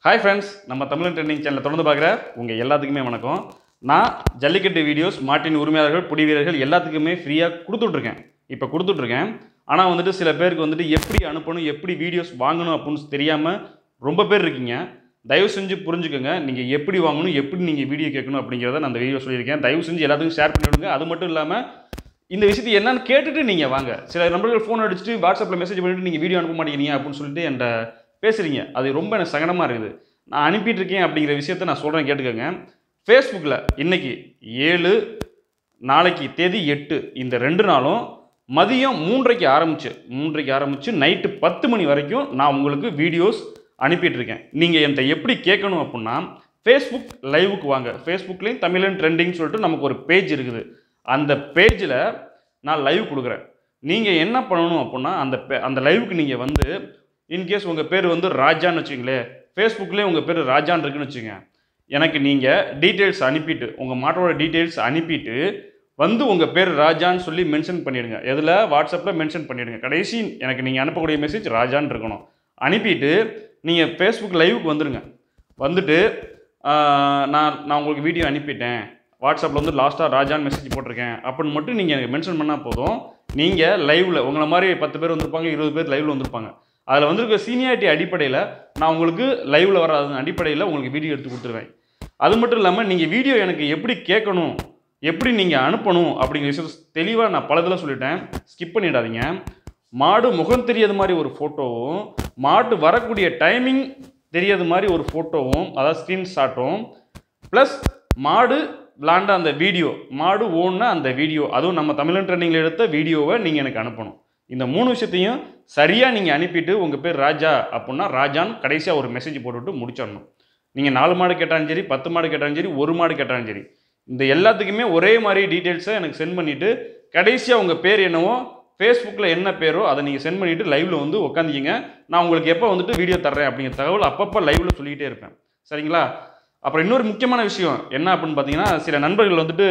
hi friends நம்ம தமிழன் trending சேனலை தொடர்ந்து பார்க்குற உங்கள் எல்லாத்துக்குமே வணக்கம் நான் ஜல்லிக்கட்டு வீடியோஸ் மாட்டின் உரிமையாளர்கள் புடி வீரர்கள் எல்லாத்துக்குமே ஃப்ரீயாக கொடுத்துட்ருக்கேன் இப்போ கொடுத்துட்ருக்கேன் ஆனால் வந்துட்டு சில பேருக்கு வந்துட்டு எப்படி அனுப்பணும் எப்படி வீடியோஸ் வாங்கணும் அப்படின்னு தெரியாமல் ரொம்ப பேர் இருக்கீங்க தயவு செஞ்சு புரிஞ்சுக்கோங்க நீங்கள் எப்படி வாங்கணும் எப்படி நீங்கள் வீடியோ கேட்கணும் அப்படிங்கிறத நான் அந்த வீடியோ சொல்லியிருக்கேன் தயவு செஞ்சு எல்லாத்துக்கும் ஷேர் பண்ணி விடுங்க அது மட்டும் இல்லாமல் இந்த விஷயத்தை என்னன்னு கேட்டுட்டு நீங்கள் வாங்க சில நண்பர்கள் ஃபோன் அடிச்சுட்டு வாட்ஸ்அப்பில் மெசேஜ் பண்ணிட்டு நீங்கள் வீடியோ அனுப்ப மாட்டேங்கிறீங்க அப்படின்னு சொல்லிட்டு என்கிட்ட பேசுகிறீங்க அது ரொம்ப எனக்கு சங்கடமாக இருக்குது நான் அனுப்பிட்டு இருக்கேன் அப்படிங்கிற விஷயத்த நான் சொல்கிறேன் கேட்டுக்கோங்க ஃபேஸ்புக்கில் இன்னைக்கு ஏழு நாளைக்கு தேதி எட்டு இந்த ரெண்டு நாளும் மதியம் மூன்றைக்கு ஆரம்பிச்சு மூன்றைக்கு ஆரம்பித்து நைட்டு பத்து மணி வரைக்கும் நான் உங்களுக்கு வீடியோஸ் அனுப்பிட்டு இருக்கேன் நீங்கள் என்கிட்ட எப்படி கேட்கணும் அப்படின்னா ஃபேஸ்புக் லைவுக்கு வாங்க ஃபேஸ்புக்லேயும் தமிழன் ட்ரெண்டிங் சொல்லிட்டு நமக்கு ஒரு பேஜ் இருக்குது அந்த பேஜில் நான் லைவ் கொடுக்குறேன் நீங்கள் என்ன பண்ணணும் அப்படின்னா அந்த பே- அந்த லைவுக்கு நீங்கள் வந்து இன்கேஸ் உங்கள் பேர் வந்து ராஜான்னு வச்சுங்களேன் ஃபேஸ்புக்லேயே உங்கள் பேர் ராஜான்னு இருக்குன்னு வச்சுங்க எனக்கு நீங்கள் டீட்டெயில்ஸ் அனுப்பிட்டு உங்கள் மாட்டோட டீட்டெயில்ஸ் அனுப்பிட்டு வந்து உங்கள் பேர் ராஜான்னு சொல்லி மென்ஷன் பண்ணிடுங்க எதில் வாட்ஸ்அப்பில் மென்ஷன் பண்ணிடுங்க கடைசி எனக்கு நீங்கள் அனுப்பக்கூடிய மெசேஜ் ராஜான்னு இருக்கணும் அனுப்பிட்டு நீங்கள் ஃபேஸ்புக் லைவுக்கு வந்துடுங்க வந்துட்டு ஆஹ், நான் நான் உங்களுக்கு வீடியோ அனுப்பிட்டேன் வாட்ஸ்அப்பில் வந்து லாஸ்ட்டாக ராஜான்னு மெசேஜ் போட்டிருக்கேன் அப்படின்னு மட்டும் நீங்கள் எனக்கு மென்ஷன் பண்ணால் போதும் நீங்கள் லைவில் உங்களை மாதிரி பத்து பேர் வந்திருப்பாங்க இருபது பேர் லைவில் வந்திருப்பாங்க அதில் வந்திருக்க சீனியாரிட்டி அடிப்படையில் நான் உங்களுக்கு லைவில் வர அதன் அடிப்படையில் உங்களுக்கு வீடியோ எடுத்து கொடுத்துருவேன் அது மட்டும் இல்லாமல் நீங்கள் வீடியோ எனக்கு எப்படி கேட்கணும் எப்படி நீங்கள் அனுப்பணும் அப்படிங்கிற விஷயத்த தெளிவாக நான் பல இதில் சொல்லிட்டேன் ஸ்கிப் பண்ணிடாதீங்க மாடு முகம் தெரியாத மாதிரி ஒரு ஃபோட்டோவும் மாட்டு வரக்கூடிய டைமிங் தெரியாத மாதிரி ஒரு ஃபோட்டோவும் அதாவது ஸ்க்ரீன்ஷாட்டும் ப்ளஸ் மாடு விளாண்ட அந்த வீடியோ மாடு ஓடின அந்த வீடியோ அதுவும் நம்ம தமிழன் ட்ரெண்டிங்கில் எடுத்த வீடியோவை நீங்கள் எனக்கு அனுப்பணும் இந்த மூணு விஷயத்தையும் சரியாக நீங்கள் அனுப்பிட்டு உங்கள் பேர் ராஜா அப்படின்னா ராஜான்னு கடைசியாக ஒரு மெசேஜ் போட்டுவிட்டு முடிச்சிடணும் நீங்கள் நாலு மாடு கேட்டாலும் சரி பத்து மாடு கேட்டாலும் சரி ஒரு மாடு கேட்டாலும் சரி இந்த எல்லாத்துக்குமே ஒரே மாதிரி டீட்டெயில்ஸை எனக்கு சென்ட் பண்ணிவிட்டு கடைசியாக உங்கள் பேர் என்னவோ ஃபேஸ்புக்கில் என்ன பேரோ அதை நீங்கள் சென்ட் பண்ணிவிட்டு லைவில் வந்து உட்காந்திக்கிங்க நான் உங்களுக்கு எப்போ வந்துட்டு வீடியோ தர்றேன் அப்படிங்கிற தகவல் அப்பப்போ லைவில் சொல்லிக்கிட்டே இருப்பேன் சரிங்களா அப்புறம் இன்னொரு முக்கியமான விஷயம் என்ன அப்படின்னு பார்த்தீங்கன்னா சில நண்பர்கள் வந்துட்டு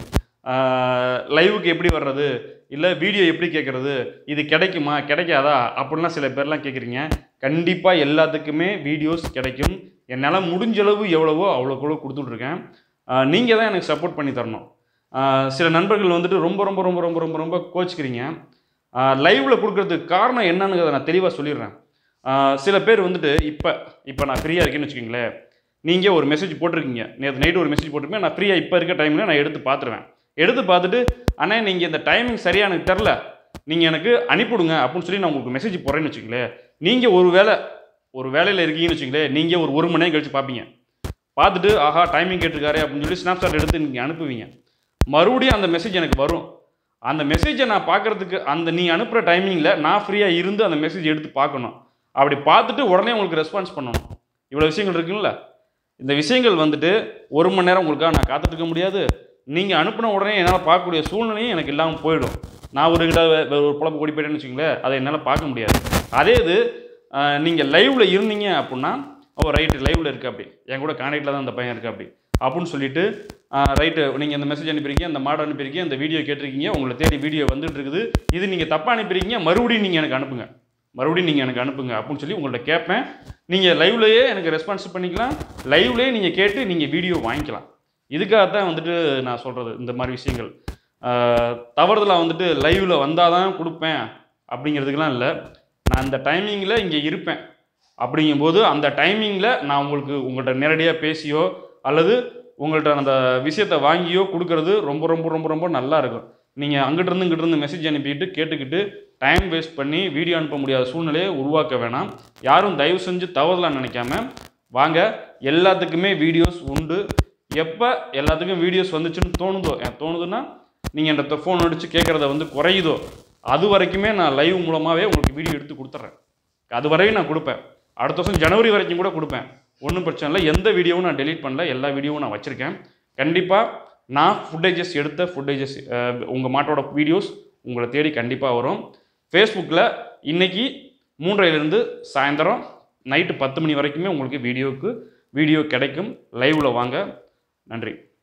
லைவுக்கு எப்படி வர்றது இல்லை வீடியோ எப்படி கேட்குறது இது கிடைக்குமா கிடைக்காதா அப்படின்லாம் சில பேர்லாம் கேட்குறீங்க கண்டிப்பாக எல்லாத்துக்குமே வீடியோஸ் கிடைக்கும் என்னால் முடிஞ்ச அளவு எவ்வளவோ அவ்வளோக்குள்ள கொடுத்துட்ருக்கேன் நீங்கள் தான் எனக்கு சப்போர்ட் பண்ணி தரணும் ஆஹ் சில நண்பர்கள் வந்துட்டு ரொம்ப ரொம்ப ரொம்ப ரொம்ப ரொம்ப ரொம்ப கோச்சிக்கிறீங்க லைவில் கொடுக்கறதுக்கு காரணம் என்னன்னு நான் தெளிவாக சொல்லிடுறேன் ஆஹ் சில பேர் வந்துட்டு இப்போ இப்போ நான் ஃப்ரீயாக இருக்கேன்னு வச்சுக்கோங்களேன் நீங்கள் ஒரு மெசேஜ் போட்டிருக்கீங்க நேற்று நைட்டு ஒரு மெசேஜ் போட்டிருப்பேன் நான் ஃப்ரீயாக இப்போ இருக்க டைமில் நான் எடுத்து பார்த்துருவேன் எடுத்து பார்த்துட்டு அண்ணே நீங்கள் இந்த டைமிங் சரியாக எனக்கு தெரில நீங்கள் எனக்கு அனுப்பிவிடுங்க அப்படின்னு சொல்லி நான் உங்களுக்கு மெசேஜ் போடுறேன்னு வச்சுங்களேன் நீங்கள் ஒரு வேளை ஒரு வேலையில் இருக்கீங்கன்னு வச்சுங்களேன் நீங்கள் ஒரு ஒரு மணி நேரம் கழிச்சு பார்ப்பீங்க பார்த்துட்டு ஆஹா டைமிங் கேட்டிருக்காரு அப்படின்னு சொல்லி ஸ்னாப்ஷாட் எடுத்து நீங்கள் அனுப்புவீங்க மறுபடியும் அந்த மெசேஜ் எனக்கு வரும் அந்த மெசேஜை நான் பார்க்கறதுக்கு அந்த நீ அனுப்புகிற டைமிங்கில் நான் ஃப்ரீயாக இருந்து அந்த மெசேஜ் எடுத்து பார்க்கணும் அப்படி பார்த்துட்டு உடனே உங்களுக்கு ரெஸ்பான்ஸ் பண்ணணும் இவ்வளோ விஷயங்கள் இருக்குல்ல இந்த விஷயங்கள் வந்துட்டு ஒரு மணி நேரம் உங்களுக்காக நான் காத்துட்டு இருக்க முடியாது நீங்கள் அனுப்பின உடனே என்னால் பார்க்கக்கூடிய சூழ்நிலையும் எனக்கு இல்லாமல் போயிடும் நான் ஒரு கிட்ட வே- வே- ஒரு பொழப்பு ஓடி போயிட்டேன்னு வச்சுங்களேன் அதை என்னால் பார்க்க முடியாது அதே இது நீங்கள் லைவில் இருந்தீங்க அப்படின்னா ஓ ரைட்டு லைவில் இருக்கு அப்படி என் கூட கான்டாக்டில் தான் அந்த பையன் இருக்கு அப்படி அப்படின்னு சொல்லிட்டு ரைட்டு நீங்கள் இந்த மெசேஜ் அனுப்பியிருக்கீங்க இந்த மாடு அனுப்பியிருக்கீங்க இந்த வீடியோ கேட்டிருக்கீங்க உங்களை தேடி வீடியோ வந்துட்டு இருக்குது இது நீங்கள் தப்பாக அனுப்பியிருக்கீங்க மறுபடியும் நீங்கள் எனக்கு அனுப்புங்க மறுபடியும் நீங்கள் எனக்கு அனுப்புங்க அப்படின்னு சொல்லி உங்கள்ட்ட கேட்பேன் நீங்கள் லைவ்லேயே எனக்கு ரெஸ்பான்ஸ் பண்ணிக்கலாம் லைவ்லேயே நீங்கள் கேட்டு நீங்கள் வீடியோ வாங்கிக்கலாம் இதுக்காக தான் வந்துட்டு நான் சொல்கிறது இந்த மாதிரி விஷயங்கள் தவறுதலாக வந்துட்டு லைவில் வந்தால் தான் கொடுப்பேன் அப்படிங்கிறதுக்கெலாம் இல்லை நான் அந்த டைமிங்கில் இங்கே இருப்பேன் அப்படிங்கும்போது அந்த டைமிங்கில் நான் உங்களுக்கு உங்கள்கிட்ட நேரடியாக பேசியோ அல்லது உங்கள்கிட்ட அந்த விஷயத்தை வாங்கியோ கொடுக்கறது ரொம்ப ரொம்ப ரொம்ப ரொம்ப நல்லா இருக்கும் நீங்கள் அங்கிட்டிருந்து இங்கிட்டிருந்து மெசேஜ் அனுப்பிட்டு கேட்டுக்கிட்டு டைம் வேஸ்ட் பண்ணி வீடியோ அனுப்ப முடியாத சூழ்நிலையை உருவாக்க வேணாம் யாரும் தயவு செஞ்சு தவறலாம் நினைக்காம வாங்க எல்லாத்துக்குமே வீடியோஸ் உண்டு எப்போ எல்லாத்துக்கும் வீடியோஸ் வந்துச்சுன்னு தோணுதோ எனக்கு தோணுதுன்னா நீங்கள் என்கிட்ட ஃபோன் அடித்து கேட்குறத வந்து குறையுதோ அது வரைக்குமே நான் லைவ் மூலமாகவே உங்களுக்கு வீடியோ எடுத்து கொடுத்துட்றேன் அது வரையும் நான் கொடுப்பேன் அடுத்த வருஷம் ஜனவரி வரைக்கும் கூட கொடுப்பேன் ஒன்றும் பிரச்சனை இல்லை எந்த வீடியோவும் நான் டெலீட் பண்ணல எல்லா வீடியோவும் நான் வச்சுருக்கேன் கண்டிப்பாக நான் ஃபுட்டேஜஸ் எடுத்த ஃபுட்டேஜஸ் உங்கள் மாட்டோட வீடியோஸ் உங்களை தேடி கண்டிப்பாக வரும் ஃபேஸ்புக்கில் இன்னைக்கு மூன்றையிலேருந்து சாயந்தரம் நைட்டு பத்து மணி வரைக்குமே உங்களுக்கு வீடியோவுக்கு வீடியோ கிடைக்கும் லைவில் வாங்க நன்றி